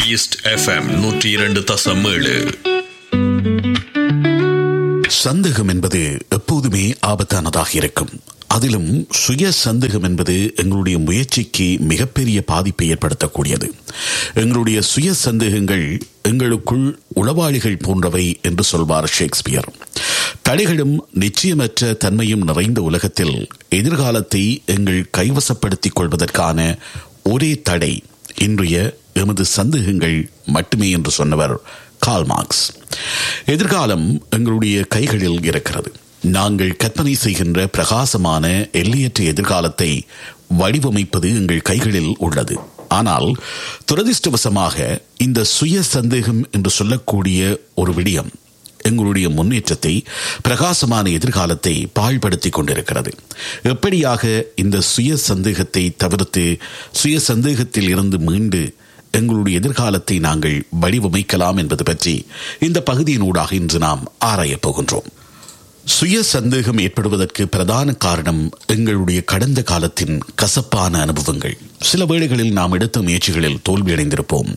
east FM நூற்றி இரண்டு தசம் ஏழு சந்தேகம் என்பது எப்போதுமே ஆபத்தானதாக இருக்கும் அதிலும் சுய சந்தேகம் என்பது எங்களுடைய முயற்சிக்கு மிகப்பெரிய பாதிப்பை ஏற்படுத்தக்கூடியது எங்களுடைய சுய சந்தேகங்கள் எங்களுக்குள் உளவாளிகள் போன்றவை என்று சொல்வார் ஷேக்ஸ்பியர் தடைகளும் நிச்சயமற்ற தன்மையும் நிறைந்த உலகத்தில் எதிர்காலத்தை எங்கள் கைவசப்படுத்திக் கொள்வதற்கான ஒரே தடை இன்றைய எமது சந்தேகங்கள் மட்டுமே என்று சொன்னவர் கால்மார்க்ஸ் எதிர்காலம் எங்களுடைய கைகளில் இருக்கிறது நாங்கள் கற்பனை செய்கின்ற பிரகாசமான எல்லையற்ற எதிர்காலத்தை வடிவமைப்பது எங்கள் கைகளில் உள்ளது ஆனால் துரதிருஷ்டவசமாக இந்த சுய சந்தேகம் என்று சொல்லக்கூடிய ஒரு விடயம் எங்களுடைய முன்னேற்றத்தை பிரகாசமான எதிர்காலத்தை பாழ்படுத்திக் கொண்டிருக்கிறது எப்படியாக இந்த சுய சந்தேகத்தை தவிர்த்து சுய சந்தேகத்தில் இருந்து மீண்டு எங்களுடைய எதிர்காலத்தை நாங்கள் வடிவமைக்கலாம் என்பது பற்றி இந்த பகுதியினூடாக இன்று நாம் ஆராயப் போகின்றோம் சுய சந்தேகம் ஏற்படுவதற்கு பிரதான காரணம் எங்களுடைய கடந்த காலத்தின் கசப்பான அனுபவங்கள் சில வேளைகளில் நாம் எடுத்த முயற்சிகளில் தோல்வியடைந்திருப்போம்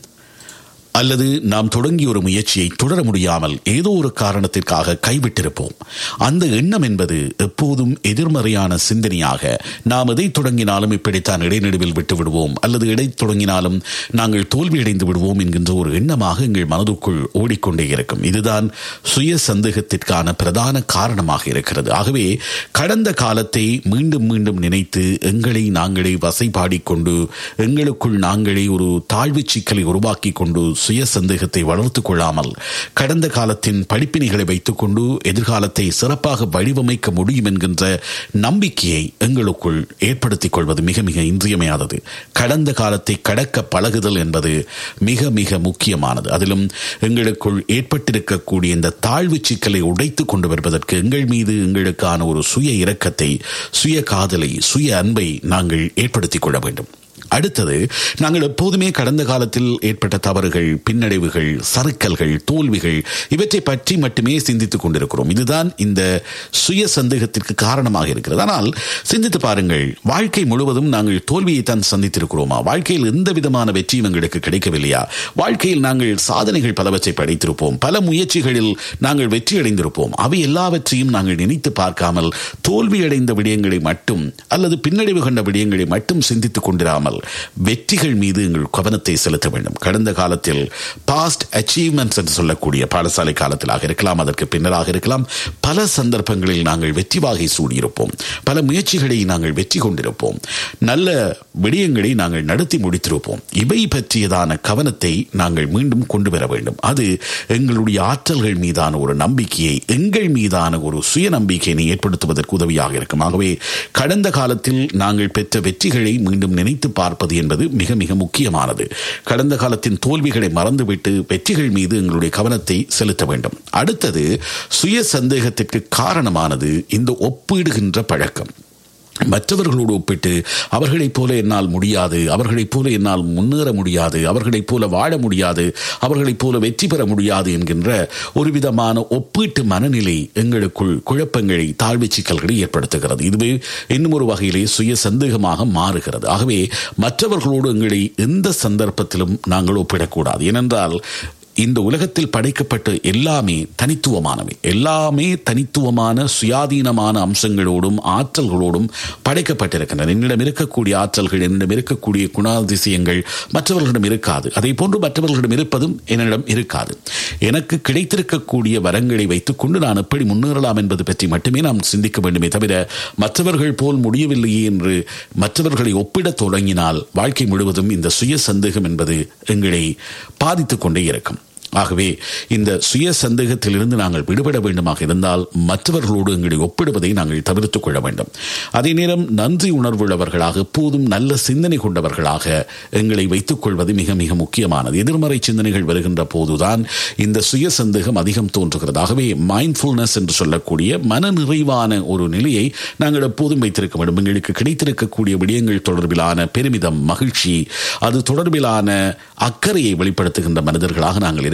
அல்லது நாம் தொடங்கிய ஒரு முயற்சியை தொடர முடியாமல் ஏதோ ஒரு காரணத்திற்காக கைவிட்டிருப்போம் அந்த எண்ணம் என்பது எப்போதும் எதிர்மறையான சிந்தனையாக நாம் எதை தொடங்கினாலும் இப்படித்தான் இடைநடுவில் விட்டு விடுவோம் அல்லது இடை தொடங்கினாலும் நாங்கள் தோல்வியடைந்து விடுவோம் என்கின்ற ஒரு எண்ணமாக எங்கள் மனதுக்குள் ஓடிக்கொண்டே இருக்கும் இதுதான் சுய சந்தேகத்திற்கான பிரதான காரணமாக இருக்கிறது ஆகவே கடந்த காலத்தை மீண்டும் மீண்டும் நினைத்து எங்களை நாங்களே வசைபாடிக்கொண்டு எங்களுக்குள் நாங்களே ஒரு தாழ்வு சிக்கலை உருவாக்கி கொண்டு சுய சந்தேகத்தை வளர்த்துக் கொள்ளாமல் கடந்த காலத்தின் படிப்பினைகளை வைத்துக்கொண்டு எதிர்காலத்தை சிறப்பாக வடிவமைக்க முடியும் என்கின்ற நம்பிக்கையை எங்களுக்குள் ஏற்படுத்திக் கொள்வது மிக மிக இன்றியமையாதது கடந்த காலத்தை கடக்க பழகுதல் என்பது மிக மிக முக்கியமானது அதிலும் எங்களுக்குள் ஏற்பட்டிருக்கக்கூடிய இந்த தாழ்வு சிக்கலை உடைத்துக் கொண்டு வருவதற்கு எங்கள் மீது எங்களுக்கான ஒரு சுய இரக்கத்தை சுய காதலை சுய அன்பை நாங்கள் ஏற்படுத்திக் கொள்ள வேண்டும் அடுத்தது நாங்கள் எப்போதுமே கடந்த காலத்தில் ஏற்பட்ட தவறுகள் பின்னடைவுகள் சறுக்கல்கள் தோல்விகள் இவற்றை பற்றி மட்டுமே சிந்தித்துக் கொண்டிருக்கிறோம் இதுதான் இந்த சுய சந்தேகத்திற்கு காரணமாக இருக்கிறது ஆனால் சிந்தித்து பாருங்கள் வாழ்க்கை முழுவதும் நாங்கள் தோல்வியை தான் சந்தித்திருக்கிறோமா வாழ்க்கையில் எந்த விதமான வெற்றியும் எங்களுக்கு கிடைக்கவில்லையா வாழ்க்கையில் நாங்கள் சாதனைகள் பலவற்றை படைத்திருப்போம் பல முயற்சிகளில் நாங்கள் வெற்றி அடைந்திருப்போம் அவை எல்லாவற்றையும் நாங்கள் நினைத்து பார்க்காமல் தோல்வியடைந்த விடயங்களை மட்டும் அல்லது பின்னடைவு கண்ட விடயங்களை மட்டும் சிந்தித்துக் கொண்டிராமல் வெற்றிகள் மீது எங்கள் கவனத்தை செலுத்த வேண்டும் கடந்த காலத்தில் பாஸ்ட் அச்சீவ்மெண்ட்ஸ் என்று சொல்லக்கூடிய பாடசாலை காலத்திலாக இருக்கலாம் அதற்கு பின்னராக இருக்கலாம் பல சந்தர்ப்பங்களில் நாங்கள் வெற்றி வாகை சூடியிருப்போம் பல முயற்சிகளை நாங்கள் வெற்றி கொண்டிருப்போம் நல்ல விடயங்களை நாங்கள் நடத்தி முடித்திருப்போம் இவை பற்றியதான கவனத்தை நாங்கள் மீண்டும் கொண்டு வர வேண்டும் அது எங்களுடைய ஆற்றல்கள் மீதான ஒரு நம்பிக்கையை எங்கள் மீதான ஒரு சுய நம்பிக்கையினை ஏற்படுத்துவதற்கு உதவியாக இருக்கும் ஆகவே கடந்த காலத்தில் நாங்கள் பெற்ற வெற்றிகளை மீண்டும் நினைத்து பார்ப்பது என்பது மிக மிக முக்கியமானது கடந்த காலத்தின் தோல்விகளை மறந்துவிட்டு வெற்றிகள் மீது எங்களுடைய கவனத்தை செலுத்த வேண்டும் அடுத்தது சுய சந்தேகத்திற்கு காரணமானது இந்த ஒப்பிடுகின்ற பழக்கம் மற்றவர்களோடு ஒப்பிட்டு அவர்களைப் போல என்னால் முடியாது அவர்களைப் போல என்னால் முன்னேற முடியாது அவர்களைப் போல வாழ முடியாது அவர்களைப் போல வெற்றி பெற முடியாது என்கின்ற ஒரு விதமான ஒப்பீட்டு மனநிலை எங்களுக்குள் குழப்பங்களை தாழ்வு சிக்கல்களை ஏற்படுத்துகிறது இதுவே இன்னும் ஒரு வகையிலே சுய சந்தேகமாக மாறுகிறது ஆகவே மற்றவர்களோடு எங்களை எந்த சந்தர்ப்பத்திலும் நாங்கள் ஒப்பிடக்கூடாது ஏனென்றால் இந்த உலகத்தில் படைக்கப்பட்ட எல்லாமே தனித்துவமானவை எல்லாமே தனித்துவமான சுயாதீனமான அம்சங்களோடும் ஆற்றல்களோடும் படைக்கப்பட்டிருக்கின்றன என்னிடம் இருக்கக்கூடிய ஆற்றல்கள் என்னிடம் இருக்கக்கூடிய குணாதிசயங்கள் மற்றவர்களிடம் இருக்காது அதே போன்று மற்றவர்களிடம் இருப்பதும் என்னிடம் இருக்காது எனக்கு கிடைத்திருக்கக்கூடிய வரங்களை வைத்துக் கொண்டு நான் எப்படி முன்னேறலாம் என்பது பற்றி மட்டுமே நாம் சிந்திக்க வேண்டுமே தவிர மற்றவர்கள் போல் முடியவில்லையே என்று மற்றவர்களை ஒப்பிடத் தொடங்கினால் வாழ்க்கை முழுவதும் இந்த சுய சந்தேகம் என்பது எங்களை பாதித்துக் கொண்டே இருக்கும் ஆகவே இந்த சுய சந்தேகத்திலிருந்து நாங்கள் விடுபட வேண்டுமாக இருந்தால் மற்றவர்களோடு எங்களை ஒப்பிடுவதை நாங்கள் தவிர்த்துக் கொள்ள வேண்டும் அதே நேரம் நன்றி உணர்வுள்ளவர்களாக எப்போதும் நல்ல சிந்தனை கொண்டவர்களாக எங்களை வைத்துக் கொள்வது மிக மிக முக்கியமானது எதிர்மறை சிந்தனைகள் வருகின்ற போதுதான் இந்த சுய சந்தேகம் அதிகம் தோன்றுகிறது ஆகவே மைண்ட்ஃபுல்னஸ் என்று சொல்லக்கூடிய மன நிறைவான ஒரு நிலையை நாங்கள் எப்போதும் வைத்திருக்க வேண்டும் எங்களுக்கு கிடைத்திருக்கக்கூடிய விடயங்கள் தொடர்பிலான பெருமிதம் மகிழ்ச்சி அது தொடர்பிலான அக்கறையை வெளிப்படுத்துகின்ற மனிதர்களாக நாங்கள் இருக்க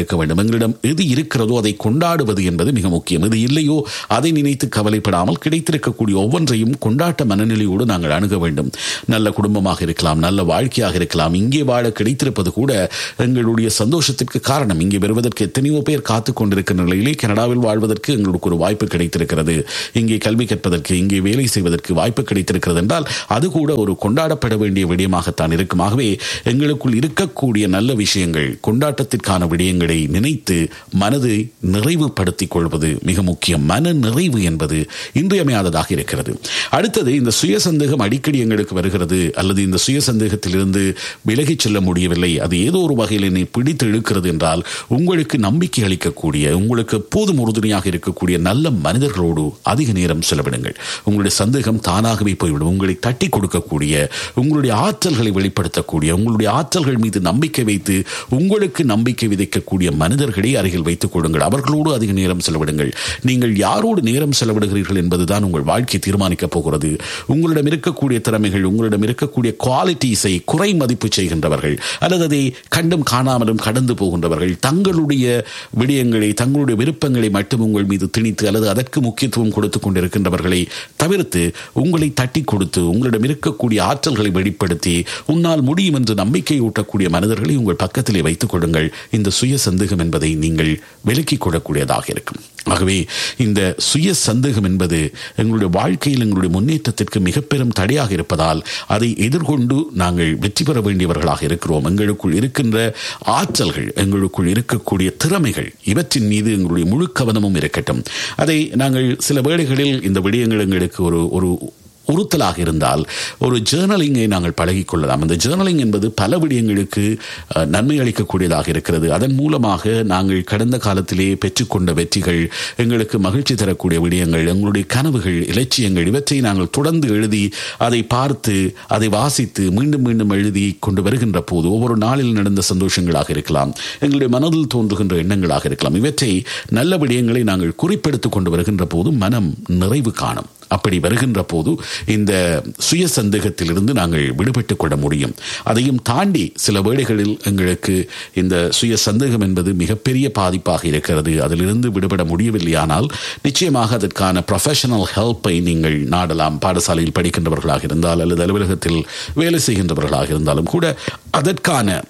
இருக்க வேண்டும் எங்களிடம் எது இருக்கிறதோ அதை கொண்டாடுவது என்பது மிக முக்கியம் எது இல்லையோ அதை நினைத்து கவலைப்படாமல் கிடைத்திருக்கக்கூடிய ஒவ்வொன்றையும் கொண்டாட்ட மனநிலையோடு நாங்கள் அணுக வேண்டும் நல்ல குடும்பமாக இருக்கலாம் நல்ல வாழ்க்கையாக இருக்கலாம் இங்கே வாழ கிடைத்திருப்பது கூட எங்களுடைய சந்தோஷத்திற்கு காரணம் இங்கே வருவதற்கு எத்தனையோ பேர் காத்து கொண்டிருக்கிற நிலையிலே கனடாவில் வாழ்வதற்கு எங்களுக்கு ஒரு வாய்ப்பு கிடைத்திருக்கிறது இங்கே கல்வி கற்பதற்கு இங்கே வேலை செய்வதற்கு வாய்ப்பு கிடைத்திருக்கிறது என்றால் அது கூட ஒரு கொண்டாடப்பட வேண்டிய விடயமாகத்தான் இருக்கும் ஆகவே எங்களுக்குள் இருக்கக்கூடிய நல்ல விஷயங்கள் கொண்டாட்டத்திற்கான விடயங்களை நினைத்து மனதை நிறைவுபடுத்திக் கொள்வது மிக முக்கியம் மன நிறைவு என்பது இன்றியமையாததாக இருக்கிறது அடுத்தது இந்த சுய சந்தேகம் அடிக்கடி எங்களுக்கு வருகிறது அல்லது இந்த சுய சந்தேகத்திலிருந்து விலகிச் செல்ல முடியவில்லை அது ஏதோ ஒரு வகையில் என்னை பிடித்து இழுக்கிறது என்றால் உங்களுக்கு நம்பிக்கை அளிக்கக்கூடிய உங்களுக்கு எப்போதும் உறுதுணையாக இருக்கக்கூடிய நல்ல மனிதர்களோடு அதிக நேரம் செலவிடுங்கள் உங்களுடைய சந்தேகம் தானாகவே போய்விடும் உங்களை தட்டி கொடுக்கக்கூடிய உங்களுடைய ஆற்றல்களை வெளிப்படுத்தக்கூடிய உங்களுடைய ஆற்றல்கள் மீது நம்பிக்கை வைத்து உங்களுக்கு நம்பிக்கை விதைக்கக்கூடிய மனிதர்களை அருகில் வைத்துக் கொள்ளுங்கள் அவர்களோடு அதிக நேரம் செலவிடுங்கள் நீங்கள் யாரோடு நேரம் செலவிடுகிறீர்கள் என்பதுதான் உங்கள் வாழ்க்கை தீர்மானிக்கப் போகிறது உங்களிடம் இருக்கக்கூடிய திறமைகள் உங்களிடம் இருக்கக்கூடிய குவாலிட்டிஸை குறை மதிப்பு செய்கின்றவர்கள் அல்லது அதை கண்டும் காணாமலும் கடந்து போகின்றவர்கள் தங்களுடைய விடயங்களை தங்களுடைய விருப்பங்களை மட்டும் உங்கள் மீது திணித்து அல்லது அதற்கு முக்கியத்துவம் கொடுத்துக் கொண்டிருக்கின்றவர்களை தவிர்த்து உங்களை தட்டி கொடுத்து உங்களிடம் இருக்கக்கூடிய ஆற்றல்களை வெளிப்படுத்தி உன்னால் முடியும் என்று நம்பிக்கை ஊட்டக்கூடிய மனிதர்களை உங்கள் பக்கத்திலே வைத்துக் கொள்ளுங்கள் இந்த சுய சந்தேகம் என்பதை நீங்கள் விலக்கிக் கொள்ளக்கூடியதாக இருக்கும் ஆகவே இந்த சுய சந்தேகம் என்பது எங்களுடைய வாழ்க்கையில் எங்களுடைய முன்னேற்றத்திற்கு மிக பெரும் தடையாக இருப்பதால் அதை எதிர்கொண்டு நாங்கள் வெற்றி பெற வேண்டியவர்களாக இருக்கிறோம் எங்களுக்குள் இருக்கின்ற ஆற்றல்கள் எங்களுக்குள் இருக்கக்கூடிய திறமைகள் இவற்றின் மீது எங்களுடைய முழு கவனமும் இருக்கட்டும் அதை நாங்கள் சில வேளைகளில் இந்த விடயங்கள் எங்களுக்கு ஒரு ஒரு உறுத்தலாக இருந்தால் ஒரு ஜேர்னலிங்கை நாங்கள் பழகிக் கொள்ளலாம் அந்த ஜேர்னலிங் என்பது பல விடயங்களுக்கு அஹ், நன்மை அளிக்கக்கூடியதாக இருக்கிறது அதன் மூலமாக நாங்கள் கடந்த காலத்திலே பெற்றுக்கொண்ட வெற்றிகள் எங்களுக்கு மகிழ்ச்சி தரக்கூடிய விடயங்கள் எங்களுடைய கனவுகள் இலட்சியங்கள் இவற்றை நாங்கள் தொடர்ந்து எழுதி அதை பார்த்து அதை வாசித்து மீண்டும் மீண்டும் எழுதி கொண்டு வருகின்ற போது ஒவ்வொரு நாளில் நடந்த சந்தோஷங்களாக இருக்கலாம் எங்களுடைய மனதில் தோன்றுகின்ற எண்ணங்களாக இருக்கலாம் இவற்றை நல்ல விடயங்களை நாங்கள் குறிப்பெடுத்துக் கொண்டு வருகின்ற போது மனம் நிறைவு காணும் அப்படி வருகின்ற போது இந்த சுய சந்தேகத்திலிருந்து நாங்கள் விடுபட்டுக் கொள்ள முடியும் அதையும் தாண்டி சில வேளைகளில் எங்களுக்கு இந்த சுய சந்தேகம் என்பது மிகப்பெரிய பாதிப்பாக இருக்கிறது அதிலிருந்து விடுபட முடியவில்லையானால் நிச்சயமாக அதற்கான ப்ரொஃபஷனல் ஹெல்ப்பை நீங்கள் நாடலாம் பாடசாலையில் படிக்கின்றவர்களாக இருந்தால் அல்லது அலுவலகத்தில் வேலை செய்கின்றவர்களாக இருந்தாலும் கூட அதற்கான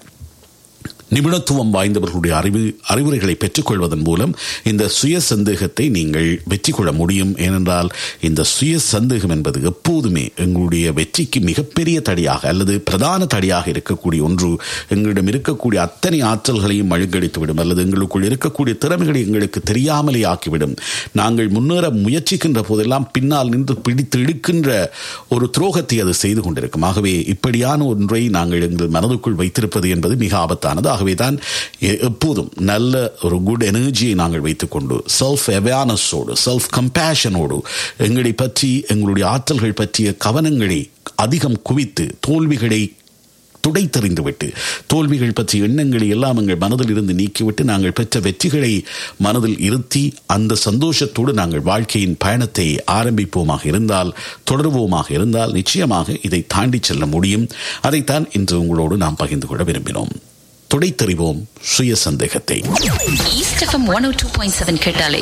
நிபுணத்துவம் வாய்ந்தவர்களுடைய அறிவு அறிவுரைகளை பெற்றுக்கொள்வதன் மூலம் இந்த சுய சந்தேகத்தை நீங்கள் வெற்றி கொள்ள முடியும் ஏனென்றால் இந்த சுய சந்தேகம் என்பது எப்போதுமே எங்களுடைய வெற்றிக்கு மிகப்பெரிய தடையாக அல்லது பிரதான தடையாக இருக்கக்கூடிய ஒன்று எங்களிடம் இருக்கக்கூடிய அத்தனை ஆற்றல்களையும் அழுங்கடித்துவிடும் அல்லது எங்களுக்குள் இருக்கக்கூடிய திறமைகளை எங்களுக்கு தெரியாமலே ஆக்கிவிடும் நாங்கள் முன்னேற முயற்சிக்கின்ற போதெல்லாம் பின்னால் நின்று பிடித்து இழுக்கின்ற ஒரு துரோகத்தை அது செய்து கொண்டிருக்கும் ஆகவே இப்படியான ஒன்றை நாங்கள் எங்கள் மனதுக்குள் வைத்திருப்பது என்பது மிக ஆபத்தானது ஆகவே தான் எ- எப்போதும் நல்ல ஒரு குட் எனர்ஜியை நாங்கள் வைத்துக்கொண்டு செல்ஃப் அவேர்னஸோடு செல்ஃப் கம்பேஷனோடு எங்களை பற்றி எங்களுடைய ஆற்றல்கள் பற்றிய கவனங்களை அதிகம் குவித்து தோல்விகளை துடைத்தெறிந்துவிட்டு தோல்விகள் பற்றிய எண்ணங்களை எல்லாம் எங்கள் மனதில் இருந்து நீக்கிவிட்டு நாங்கள் பெற்ற வெற்றிகளை மனதில் இருத்தி அந்த சந்தோஷத்தோடு நாங்கள் வாழ்க்கையின் பயணத்தை ஆரம்பிப்போமாக இருந்தால் தொடர்வோமாக இருந்தால் நிச்சயமாக இதை தாண்டி செல்ல முடியும் அதைத்தான் இன்று உங்களோடு நாம் பகிர்ந்து கொள்ள விரும்பினோம் துடைத்தெறிவோம் சுய சந்தேகத்தை east FM one o two point seven கேட்டாலே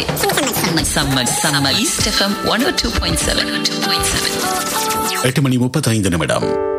செம்ம செம்ம east FM one o two point seven two point seven எட்டு மணி முப்பத்தைந்து நிமிடம்